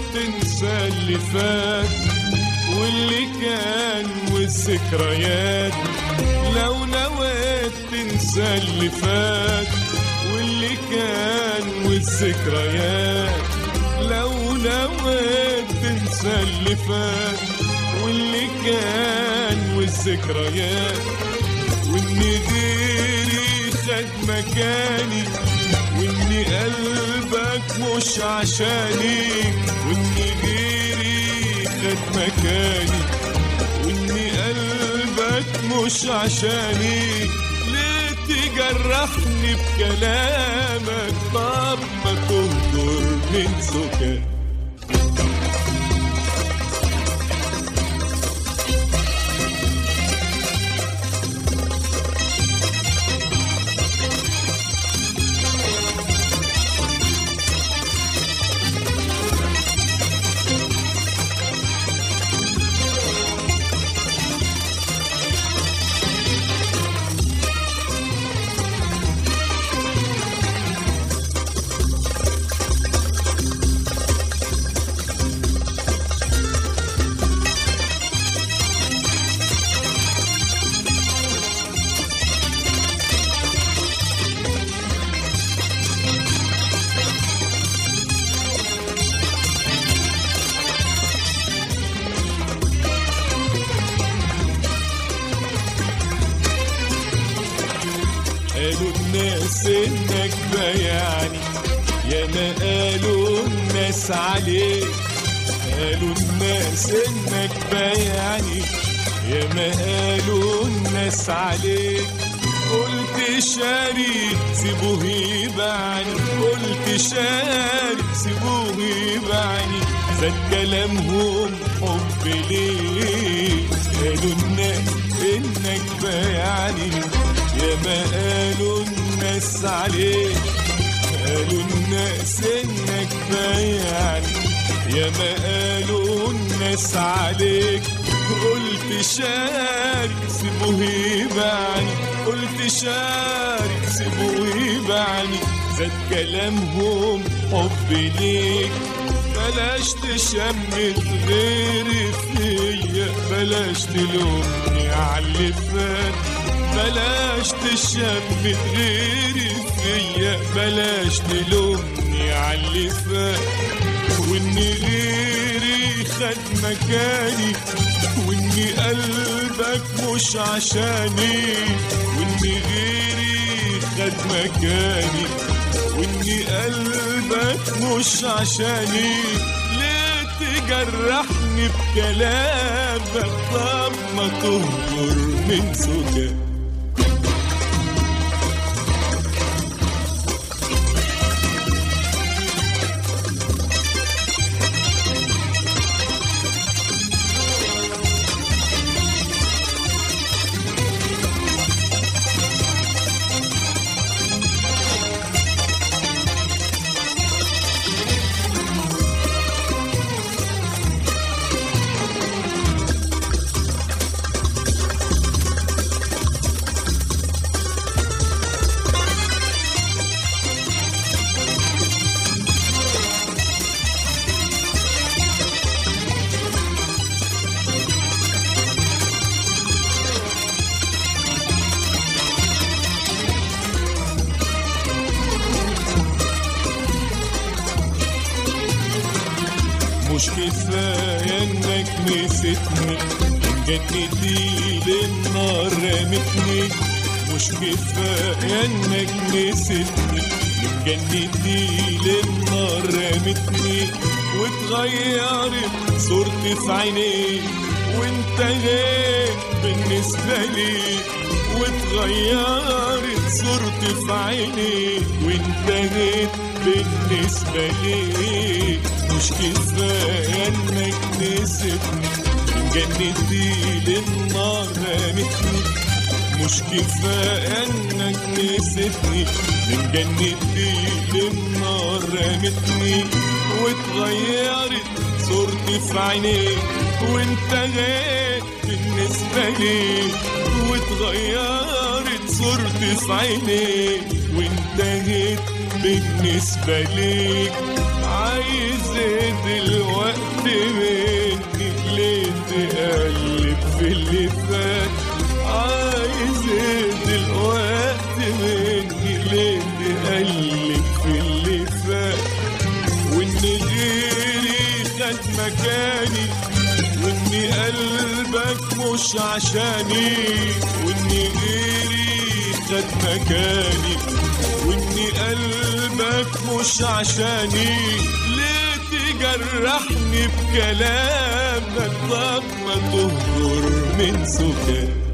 تنسى اللي فات واللي كان والذكريات لو نويت تنسى اللي فات واللي كان والذكريات لو نويت تنسى اللي فات واللي كان والذكريات وان غيري خد مكاني وان قلبك مش عشاني وان غيري خد مكاني وان قلبك مش عشاني ليه تجرحني بكلامك طب ما تهجر من سكات قالوا الناس انك بيعني يا ما قالوا الناس عليك قالوا الناس انك بيعني يا ما قالوا الناس عليك قلت شاري سيبوه يبعني قلت شاري سيبوه يبعني زاد كلامهم حب ليك قالوا الناس انك بيعني يا ما قالوا الناس عليك قالوا الناس انك بيعني يا ما قالوا الناس عليك قلت شارك سيبوه يبعني قلت شارك سيبوه يبعني زاد كلامهم حب ليك بلاش تشمت غيري فيا بلاش تلومني على اللي فات بلاش تشمت غيري فيا بلاش تلومني على اللي فات وان غيري خد مكاني وان قلبك مش عشاني وان غيري خد مكاني وان قلبك مش عشاني ليه تجرحني بكلامك طب ما تهجر من سكات مش كفاية انك نسيتني من جنتي للنار رمتني مش كفاية انك نسيتني من جنتي للنار رمتني واتغيرت صورتي في عينيك وانت غير بالنسبة لي واتغيرت صورتي في عينيك وانت غير بالنسبة لي مش كفاية انك نسيتني من جنتي للنار رمتني مش كفاية انك نسيتني من جنتي للنار رمتني واتغيرت صورتي في عينيك وانت غير بالنسبة لي واتغيرت صورتي في عينيك وانت غير بالنسبة ليك عايز ايه دلوقتي مني ليه تقلب في اللي فات عايز ايه دلوقتي مني ليه تقلب في اللي فات وان غيري خد مكاني وان قلبك مش عشاني وان غيري خد مكاني وان قلبك مش عشاني ليه تجرحني بكلامك طب ما تهجر من سكات